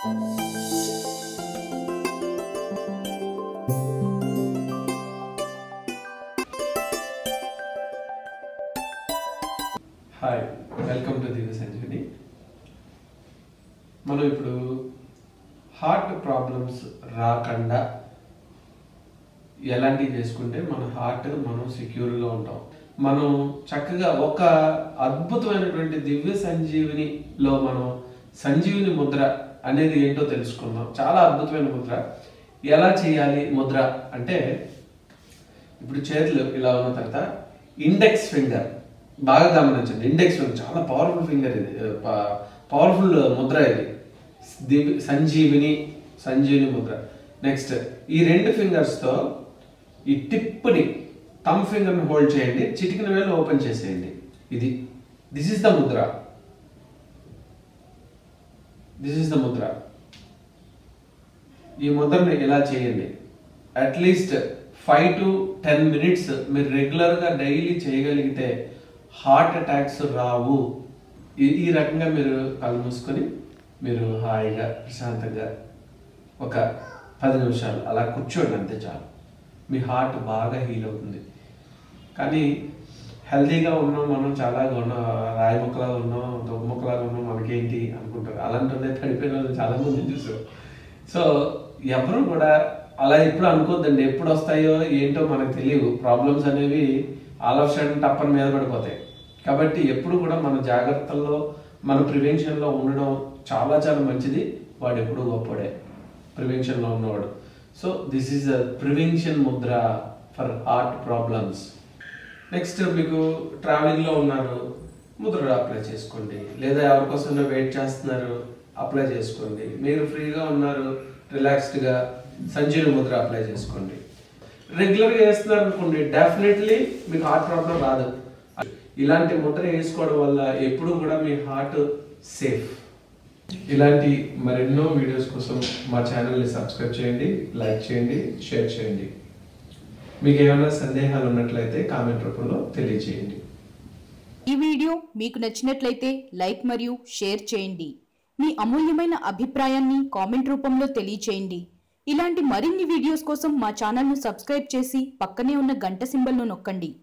hi welcome to Divya Sanjeevini మనం ఇప్పుడు heart problems రాకుండా ఎలాంటివి చేసుకుంటే మన హార్ట్ మనం సెక్యూర్గా ఉంటాం మనం చక్కగా ఒక అద్భుతమైనటువంటి దివ్య సంజీవినిలో మనం సంజీవిని ముద్ర అనేది ఏంటో తెలుసుకుందాం చాలా అద్భుతమైన ముద్ర ఎలా చేయాలి ముద్ర అంటే ఇప్పుడు చేతులు ఇలా ఉన్న తర్వాత ఇండెక్స్ ఫింగర్ బాగా గమనించండి ఇండెక్స్ ఫింగర్ చాలా పవర్ఫుల్ ఫింగర్ ఇది పవర్ఫుల్ ముద్ర ఇది దివ్- సంజీవిని సంజీవిని ముద్ర నెక్స్ట్ ఈ రెండు ఫింగర్స్తో ఈ టిప్ని థమ్ ఫింగర్ని హోల్డ్ చేయండి చిటికిన వేలు ఓపెన్ చేసేయండి ఇది దిస్ ఇస్ ద ముద్ర దిస్ ఇస్ ద ముద్ర ఈ ముద్రని ఇలా చేయండి at least five to ten minutes మీరు రెగ్యులర్గా డైలీ చేయగలిగితే హార్ట్ అటాక్స్ రావు ఈ ఈ రకంగా మీరు కళ్ళు మూసుకొని మీరు హాయిగా ప్రశాంతంగా ఒక పది నిమిషాలు అలా కూర్చోండి అంతే చాలు మీ హార్ట్ బాగా హీల్ అవుతుంది కానీ హెల్తీగా ఉన్నాం మనం చాలా ఉన్నాం రాయి ముక్కలాగా ఉన్నాం దొబ్బ ముక్కలాగా ఉన్నాం మనకేంటి అనుకుంటారు అలాంటి వాళ్ళే పడిపోయిన వాళ్ళు చాలా మంది చూసాం సో ఎవరు కూడా అలా ఎప్పుడు అనుకోద్దండి ఎప్పుడు వస్తాయో ఏంటో మనకు తెలియవు ప్రాబ్లమ్స్ అనేవి ఆల్ ఆఫ్ సడన్ టప్పని మీద పడిపోతాయి కాబట్టి ఎప్పుడు కూడా మన జాగ్రత్తల్లో మన ప్రివెన్షన్లో ఉండడం చాలా చాలా మంచిది వాడు ఎప్పుడు గొప్పడే ప్రివెన్షన్లో ఉన్నవాడు so this is a prevention ముద్ర ఫర్ హార్ట్ ప్రాబ్లమ్స్ నెక్స్ట్ మీకు ట్రావెలింగ్లో ఉన్నారు ముద్ర అప్లై చేసుకోండి లేదా ఎవరికోసం వెయిట్ చేస్తున్నారు అప్లై చేసుకోండి మీరు ఫ్రీగా ఉన్నారు రిలాక్స్డ్గా సంజీవ ముద్ర అప్లై చేసుకోండి రెగ్యులర్గా వేస్తున్నారు అనుకోండి డెఫినెట్లీ మీకు హార్ట్ ప్రాబ్లం రాదు ఇలాంటి ముద్ర వేసుకోవడం వల్ల ఎప్పుడు కూడా మీ హార్ట్ సేఫ్ ఇలాంటి మరెన్నో వీడియోస్ కోసం మా ఛానల్ని సబ్స్క్రైబ్ చేయండి లైక్ చేయండి షేర్ చేయండి మీకు ఏమైనా సందేహాలు ఉన్నట్లయితే కామెంట్ రూపంలో తెలియజేయండి ఈ వీడియో మీకు నచ్చినట్లయితే లైక్ మరియు షేర్ చేయండి మీ అమూల్యమైన అభిప్రాయాన్ని కామెంట్ రూపంలో తెలియచేయండి ఇలాంటి మరిన్ని వీడియోస్ కోసం మా ఛానల్ను సబ్స్క్రైబ్ చేసి పక్కనే ఉన్న గంట సింబల్ను నొక్కండి